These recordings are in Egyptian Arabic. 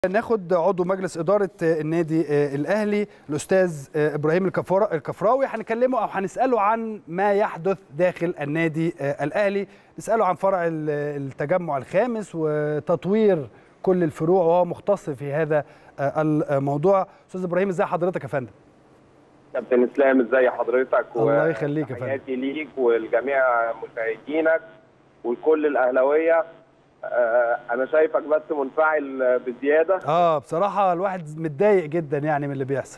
ناخد عضو مجلس إدارة النادي الأهلي الأستاذ إبراهيم الكفراوي هنكلمه أو هنسأله عن ما يحدث داخل النادي الأهلي نسأله عن فرع التجمع الخامس وتطوير كل الفروع وهو مختص في هذا الموضوع أستاذ إبراهيم إزاي حضرتك يا فندم؟ كابتن اسلام ازي حضرتك الله يخليك يا فندم تحياتي ليك ولجميع مشاهدينك وكل الاهلاويه آه انا شايفك بس منفعل بزياده اه بصراحه الواحد متضايق جدا يعني من اللي بيحصل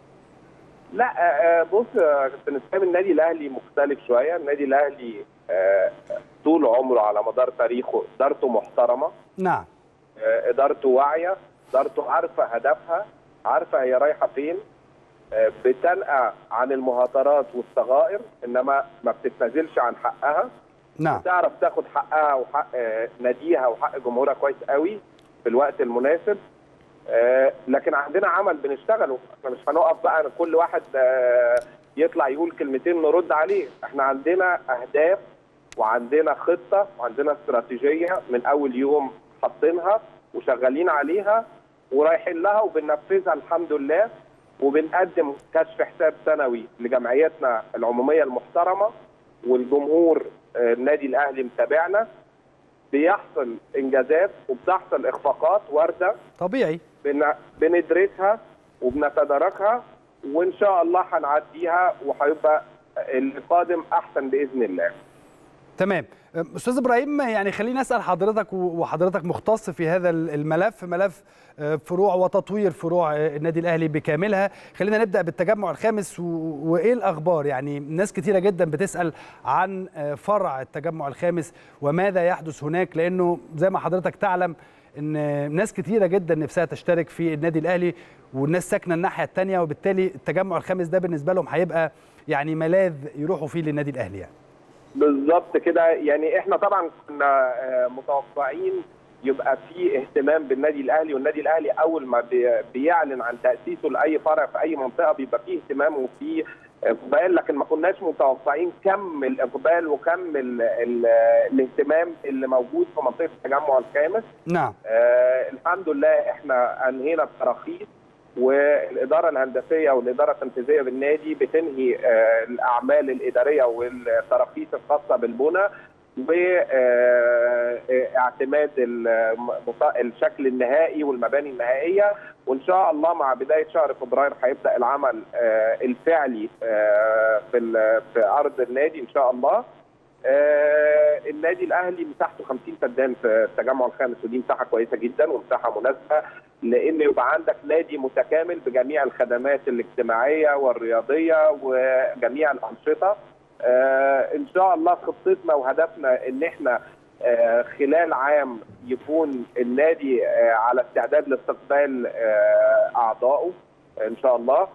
لا آه بص يا كابتن اسلام النادي الاهلي مختلف شويه النادي الاهلي آه طول عمره على مدار تاريخه ادارته محترمه نعم آه ادارته واعيه ادارته عارفه هدفها عارفه هي رايحه فين آه بتنقى عن المهاترات والصغائر انما ما بتتنازلش عن حقها نعم تعرف تاخد حقها وحق ناديها وحق جمهورها كويس قوي في الوقت المناسب آه لكن عندنا عمل بنشتغله احنا مش هنقف بقى كل واحد آه يطلع يقول كلمتين نرد عليه احنا عندنا اهداف وعندنا خطه وعندنا استراتيجيه من اول يوم حاطينها وشغالين عليها ورايحين لها وبننفذها الحمد لله وبنقدم كشف حساب سنوي لجمعيتنا العموميه المحترمه والجمهور النادي الاهلي متابعنا بيحصل انجازات وبتحصل اخفاقات وارده طبيعي بن... بندرسها وبنتداركها وان شاء الله هنعديها وهيبقى القادم احسن باذن الله تمام استاذ ابراهيم يعني خليني اسال حضرتك وحضرتك مختص في هذا الملف ملف فروع وتطوير فروع النادي الاهلي بكاملها خلينا نبدا بالتجمع الخامس وايه الاخبار يعني ناس كثيره جدا بتسال عن فرع التجمع الخامس وماذا يحدث هناك لانه زي ما حضرتك تعلم ان ناس كثيره جدا نفسها تشترك في النادي الاهلي والناس ساكنه الناحيه الثانيه وبالتالي التجمع الخامس ده بالنسبه لهم هيبقى يعني ملاذ يروحوا فيه للنادي الاهلي يعني بالظبط كده يعني احنا طبعا كنا متوقعين يبقى في اهتمام بالنادي الاهلي والنادي الاهلي اول ما بيعلن عن تاسيسه لاي فرع في اي منطقه بيبقى فيه اهتمام وفيه اقبال لكن ما كناش متوقعين كم الاقبال وكم ال ال الاهتمام اللي موجود في منطقه التجمع الخامس. نعم. آه الحمد لله احنا انهينا التراخيص والاداره الهندسيه والاداره التنفيذيه بالنادي بتنهي آه الاعمال الاداريه والتراخيص الخاصه بالبنى واعتماد الشكل النهائي والمباني النهائيه وان شاء الله مع بدايه شهر فبراير هيبدا العمل الفعلي في في ارض النادي ان شاء الله النادي الاهلي مساحته 50 فدان في التجمع الخامس ودي مساحه كويسه جدا ومساحه مناسبه لان يبقى عندك نادي متكامل بجميع الخدمات الاجتماعيه والرياضيه وجميع الانشطه آه ان شاء الله خطتنا وهدفنا ان احنا آه خلال عام يكون النادي آه على استعداد لاستقبال اعضائه ان شاء الله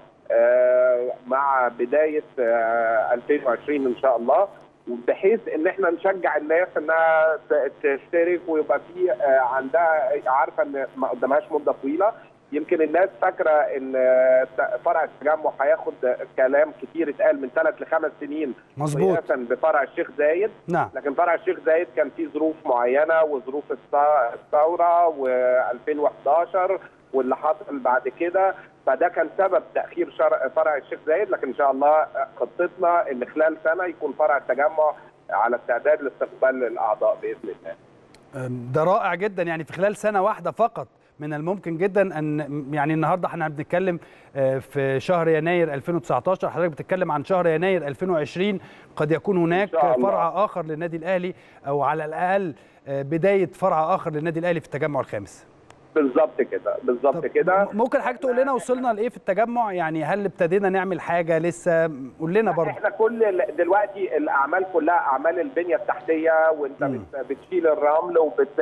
مع بدايه 2020 ان شاء الله بحيث ان احنا نشجع الناس انها تشترك ويبقى في عندها عارفه ان ما قدامهاش مده طويله يمكن الناس فاكره ان فرع التجمع هياخد كلام كتير اتقال من ثلاث لخمس سنين مظبوط قياسا بفرع الشيخ زايد نعم لكن فرع الشيخ زايد كان فيه ظروف معينه وظروف الثوره و2011 واللي حصل بعد كده فده كان سبب تاخير فرع الشيخ زايد لكن ان شاء الله خطتنا ان خلال سنه يكون فرع التجمع على استعداد لاستقبال الاعضاء باذن الله. ده رائع جدا يعني في خلال سنه واحده فقط من الممكن جدا ان يعني النهارده احنا بنتكلم في شهر يناير 2019 حضرتك بتتكلم عن شهر يناير 2020 قد يكون هناك فرع اخر للنادي الاهلي او على الاقل بدايه فرع اخر للنادي الاهلي في التجمع الخامس. بالظبط كده بالظبط كده ممكن حضرتك تقول لنا وصلنا لايه في التجمع يعني هل ابتدينا نعمل حاجه لسه قول لنا برضه احنا كل دلوقتي الاعمال كلها اعمال البنيه التحتيه وانت م. بتشيل الرمل وبت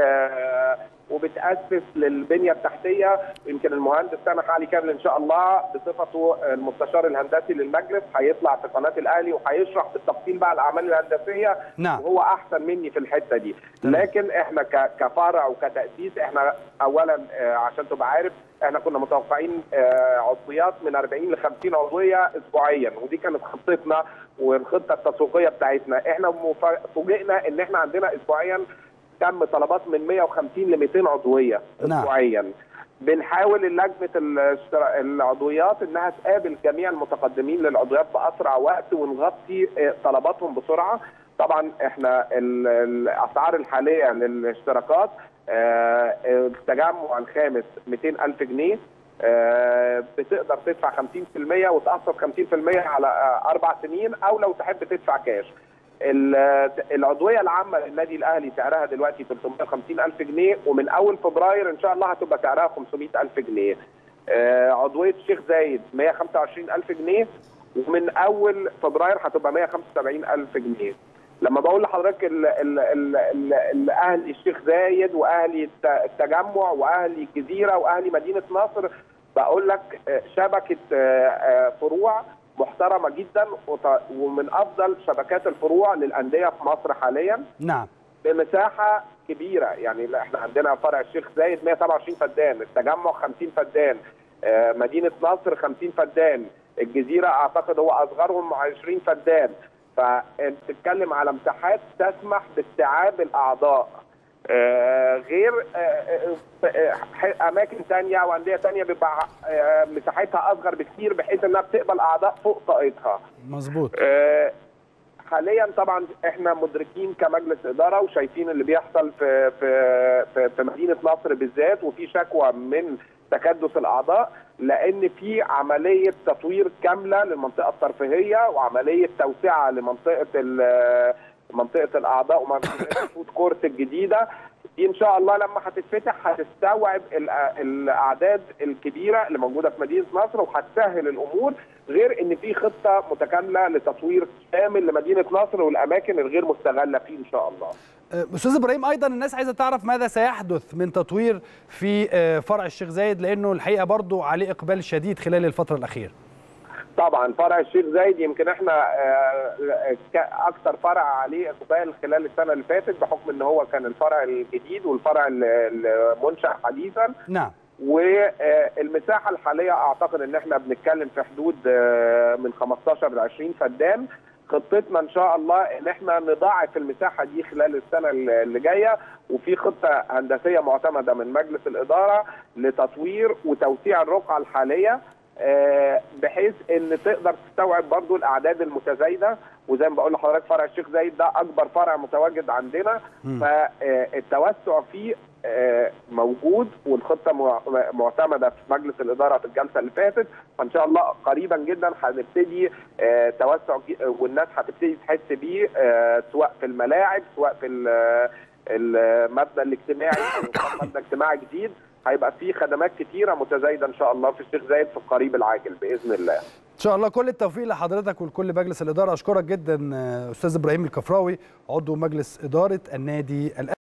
وبتاسس للبنيه التحتيه يمكن المهندس سامح علي كامل ان شاء الله بصفته المستشار الهندسي للمجلس هيطلع في قناه الاهلي وهيشرح بالتفصيل بقى الاعمال الهندسيه نعم. وهو احسن مني في الحته دي لكن احنا كفرع وكتاسيس احنا اولا عشان تبقى عارف احنا كنا متوقعين عضويات من 40 ل 50 عضويه اسبوعيا ودي كانت خطتنا والخطه التسويقيه بتاعتنا احنا فوجئنا ان احنا عندنا اسبوعيا تم طلبات من 150 ل 200 عضويه اسبوعيا بنحاول لجنه الاشترا- العضويات انها تقابل جميع المتقدمين للعضويات باسرع وقت ونغطي آه، طلباتهم بسرعه طبعا احنا ال- الاسعار الحاليه للاشتراكات آه، التجمع الخامس 200 الف جنيه آه، بتقدر تدفع 50% وتقسط 50% على آه، اربع سنين او لو تحب تدفع كاش ال- العضويه العامه للنادي الاهلي سعرها دلوقتي 350 الف جنيه ومن اول فبراير ان شاء الله هتبقى سعرها 500 الف جنيه آه، عضويه الشيخ زايد 125 الف جنيه ومن اول فبراير هتبقى 175 الف جنيه لما بقول لحضرتك ال- ال- ال- ال- الاهلي الشيخ زايد واهلي الت- التجمع واهلي الجزيره واهلي مدينه نصر بقول لك آه، شبكه آه، آه، فروع محترمه جدا وط- ومن افضل شبكات الفروع للانديه في مصر حاليا نعم بمساحه كبيره يعني لا، احنا عندنا فرع الشيخ زايد 127 فدان التجمع 50 فدان آه، مدينه نصر 50 فدان الجزيره اعتقد هو اصغرهم 20 فدان فانت بتتكلم على مساحات تسمح باستيعاب الاعضاء آه، غير آه، آه، آه، ح- اماكن تانية وانديه تانية بيبقى آه، مساحتها اصغر بكتير بحيث انها بتقبل اعضاء فوق طاقتها مظبوط آه، حاليا طبعا احنا مدركين كمجلس اداره وشايفين اللي بيحصل في في في, في مدينه نصر بالذات وفي شكوى من تكدس الاعضاء لان في عمليه تطوير كامله للمنطقه الترفيهيه وعمليه توسعه لمنطقه ال- منطقه الاعضاء ومنطقه الفود كورت الجديده دي ان شاء الله لما هتتفتح هتستوعب الأ- الاعداد الكبيره اللي موجوده في مدينه نصر وهتسهل الامور غير ان في خطه متكامله لتطوير كامل لمدينه نصر والاماكن الغير مستغله فيه ان شاء الله. آه، استاذ ابراهيم ايضا الناس عايزه تعرف ماذا سيحدث من تطوير في آه، فرع الشيخ زايد لانه الحقيقه برضو عليه اقبال شديد خلال الفتره الاخيره طبعا فرع الشيخ زايد يمكن احنا آه، ك- اكثر فرع عليه اقبال خلال السنه اللي فاتت بحكم ان هو كان الفرع الجديد والفرع ال- المنشا حديثا نعم والمساحه الحاليه اعتقد ان احنا بنتكلم في حدود آه، من 15 ل 20 فدان خطتنا ان شاء الله ان احنا نضاعف المساحه دي خلال السنه اللي جايه وفي خطه هندسيه معتمده من مجلس الاداره لتطوير وتوسيع الرقعه الحاليه آه، بحيث ان تقدر تستوعب برضو الاعداد المتزايده وزي ما بقول لحضرتك فرع الشيخ زايد ده اكبر فرع متواجد عندنا مم. فالتوسع فيه آه، موجود والخطه مع- معتمده في مجلس الاداره في الجلسه اللي فاتت فان شاء الله قريبا جدا هنبتدي آه، توسع ج- والناس هتبتدي تحس بيه آه، سواء في الملاعب سواء في ال- المبنى الاجتماعي مبنى اجتماعي جديد هيبقى فيه خدمات كتيره متزايده ان شاء الله في الشيخ زايد في القريب العاجل باذن الله ان شاء الله كل التوفيق لحضرتك ولكل مجلس الاداره اشكرك جدا آه، استاذ ابراهيم الكفراوي عضو مجلس اداره النادي الاهلي